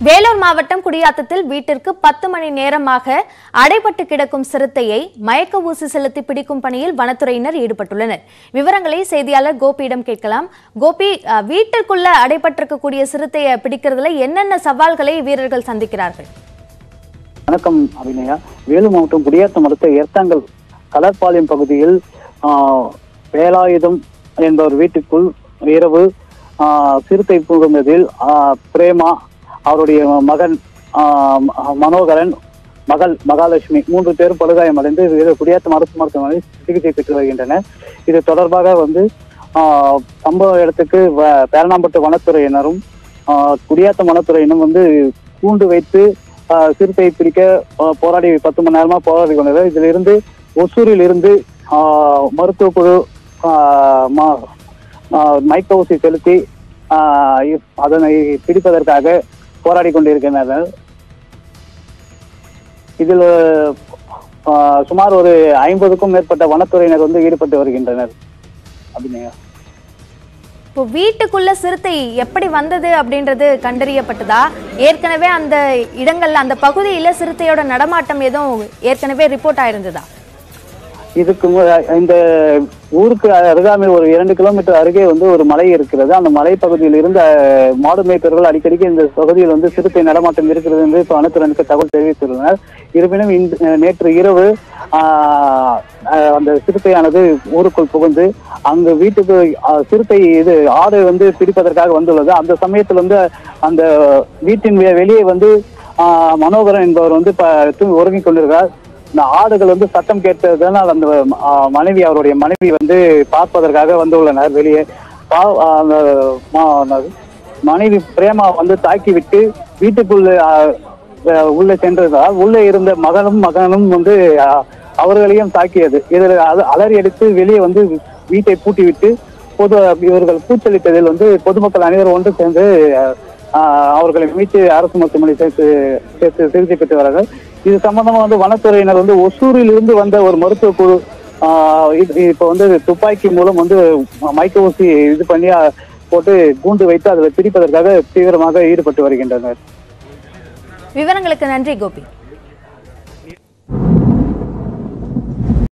வேலூர் மாவட்டம் குடியாத்தத்தில் வீட்டிற்கு பத்து மணி நேரமாக அடைபட்டு கிடக்கும் சிறுத்தையை மயக்க ஊசி செலுத்தி பிடிக்கும் பணியில் வனத்துறையினர் ஈடுபட்டுள்ளனர் விவரங்களை செய்தியாளர் கோபியிடம் கேட்கலாம் கோபி அஹ், வீட்டிற்குள்ள அடைபட்டிருக்கக்கூடிய சிறுத்தையை பிடிக்கிறதுல என்னென்ன சவால்களை வீரர்கள் சந்திக்கிறார்கள் வணக்கம் அபிநயா வேலூர் மாவட்டம் குடியாத்தம் அடுத்த எர்த்தாங்கல் கலர்பாளையம் பகுதியில் ஆஹ், வேலாயுதம் என்பவர் வீட்டுக்குள் இரவு ஆஹ், சிறுத்தை புகுந்ததில் ஆஹ், பிரேமா அவருடைய மகன் ஆஹ், ம- மனோகரன் மகள் மகாலட்சுமி மூன்று பேரும் படுகாயமடைந்து வேலூர் குடியாத்தம் அரசு மருத்துவமனையில் சிகிச்சை பெற்று வருகின்றனர் இது தொடர்பாக வந்து ஆஹ், சம்பவ இடத்துக்கு வ- பேரணாம்பட்டு வனத்துறையினரும் ஆஹ், குடியாத்தம் வனத்துறையினரும் வந்து கூண்டு வைத்து ஆஹ், சிறுத்தையை பிடிக்க ஆஹ், போராடி பத்து மணி நேரமா போராடி கொண்டது இதில் இருந்து ஒசூரில் இருந்து ஆஹ், மருத்துவ குழு ஆஹ், ம- ஆஹ், மைக்க ஊசி செலுத்தி ஆஹ், இ- அதனை பிடிப்பதற்காக போராடி கொண்டிருக்கின்றனர் இதில் ஆஹ், சுமார் ஒரு ஐம்பதுக்கும் மேற்பட்ட வனத்துறையினர் வந்து ஈடுபட்டு வருகின்றனர் அபிநயா இப்போ வீட்டுக்குள்ள சிறுத்தை எப்படி வந்தது அப்படின்றது கண்டறியப்பட்டதா ஏற்கனவே அந்த இடங்கள்ல அந்த பகுதியில சிறுத்தையோட நடமாட்டம் எதுவும் ஏற்கனவே ரிப்போர்ட் ஆயிருந்ததா இதுக்கு மு- இந்த ஊருக்கு அருகாமையில் ஒரு இரண்டு கிலோமீட்டர் அருகே வந்து ஒரு மலை இருக்கிறது அந்த மலை பகுதியில் இருந்த மாடு மேய்ப்பவர்கள் அடிக்கடிக்கு இந்த பகுதியில் வந்து சிறுத்தை நடமாட்டம் இருக்கிறது என்று இப்ப வனத்துறையினருக்கு தகவல் தெரிவித்துள்ளனர் இருப்பினும் இந்த நேற்று இரவு ஆஹ், ஆஹ், அந்த சிறுத்தையானது ஊருக்குள் புகுந்து அங்கு வீட்டுக்கு ஆஹ், சிறுத்தை இது ஆடு வந்து பிடிப்பதற்காக வந்துள்ளது அந்த சமயத்தில் வந்து அந்த வீட்டின் வெ- வெளியே வந்து ஆஹ், மனோகரன் என்பவர் வந்து ப- தூங்கி உறங்கிக் கொண்டிருக்கிறார் இந்த ஆடுகள் வந்து சத்தம் கேட்டதனால் அந்த ஆ, மனைவி அவருடைய மனைவி வந்து பார்ப்பதற்காக வந்துள்ளனர் வெளியே பா- ஆ, அந்த மா- அந்த மனைவி பிரேமா வந்து தாக்கி விட்டு வீட்டுக்குள்ள ஆ, ஆ, உள்ளே சென்றதால் உள்ளே இருந்த மகனும் மகனும் வந்து ஆ, அவர்களையும் தாக்கியது இதில் அல- அலறி அடித்து வெளியே வந்து வீட்டை பூட்டிவிட்டு பொது இவர்கள் கூச்சலிட்டதில் வந்து பொதுமக்கள் அனைவரும் ஒன்று சேர்ந்து ஆ, அவர்களை மீட்டு அரசு மருத்துவமனை சேர்த்து சேர்த்து சிகிச்சை பெற்று வரார்கள் இது சம்பந்தமா வந்து வனத்துறையினர் வந்து ஒசூரில் இருந்து வந்த ஒரு மருத்துவ குழு ஆஹ் இது- இப்ப வந்து துப்பாக்கி மூலம் வந்து மைக்க ஊசி இது பண்ணி ஆஹ், போட்டு கூண்டு வைத்து அதில் பிடிப்பதற்காக தீவிரமாக ஈடுபட்டு வருகின்றனர் விவரங்களுக்கு நன்றி கோபி